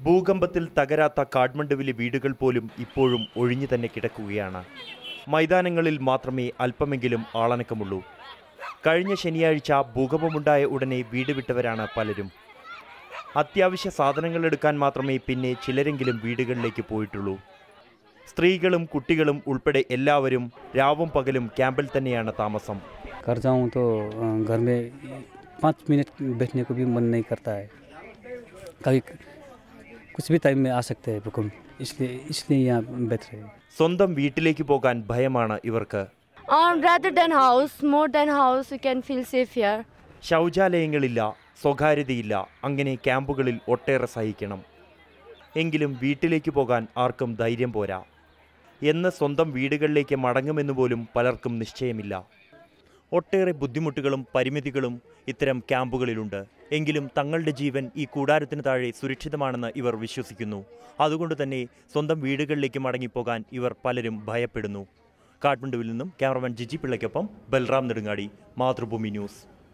ഭൂകമ്പത്തിൽ തകരാത്ത കാഠ്മണ്ഡുവിലെ വീടുകൾ പോലും ഇപ്പോഴും ഒഴിഞ്ഞു തന്നെ കിടക്കുകയാണ് മൈതാനങ്ങളിൽ മാത്രമേ അല്പമെങ്കിലും ആളനക്കമുള്ളൂ കഴിഞ്ഞ ശനിയാഴ്ച ഭൂകമ്പമുണ്ടായ ഉടനെ വീട് വിട്ടവരാണ് പലരും അത്യാവശ്യ സാധനങ്ങൾ എടുക്കാൻ മാത്രമേ പിന്നെ ചിലരെങ്കിലും വീടുകളിലേക്ക് പോയിട്ടുള്ളൂ സ്ത്രീകളും കുട്ടികളും ഉൾപ്പെടെ എല്ലാവരും രാവും പകലും ക്യാമ്പിൽ തന്നെയാണ് താമസം घर जाऊँ तो अ, घर में पाँच मिनट बैठने को भी मन नहीं करता है कभी कुछ भी टाइम में आ सकते हैं भूकंप इसलिए इसलिए यहाँ बैठ रहे हैं സ്വന്തം വീട്ടിലേക്ക് പോകാൻ ഭയമാണ് ഇവർക്ക് Um, rather than house, more than house, you can feel safe here. ശൗചാലയങ്ങളില്ല സ്വകാര്യതയില്ല അങ്ങനെ ക്യാമ്പുകളിൽ ഒട്ടേറെ സഹിക്കണം എങ്കിലും വീട്ടിലേക്ക് പോകാൻ ആർക്കും ധൈര്യം പോരാ എന്ന് സ്വന്തം വീടുകളിലേക്ക് മടങ്ങുമെന്ന് പോലും പലർക്കും നിശ്ചയമില്ല ഒട്ടേറെ ബുദ്ധിമുട്ടുകളും പരിമിതികളും ഇത്തരം ക്യാമ്പുകളിലുണ്ട് എങ്കിലും തങ്ങളുടെ ജീവൻ ഈ കൂടാരത്തിന് താഴെ സുരക്ഷിതമാണെന്ന് ഇവർ വിശ്വസിക്കുന്നു അതുകൊണ്ട് തന്നെ സ്വന്തം വീടുകളിലേക്ക് മടങ്ങിപ്പോകാൻ ഇവർ പലരും ഭയപ്പെടുന്നു കാഠ്മണ്ഡുവിൽ നിന്നും ക്യാമറമാൻ ജിജി പിള്ളയ്ക്കൊപ്പം ബൽറാം നെടുങ്ങാടി മാതൃഭൂമി ന്യൂസ്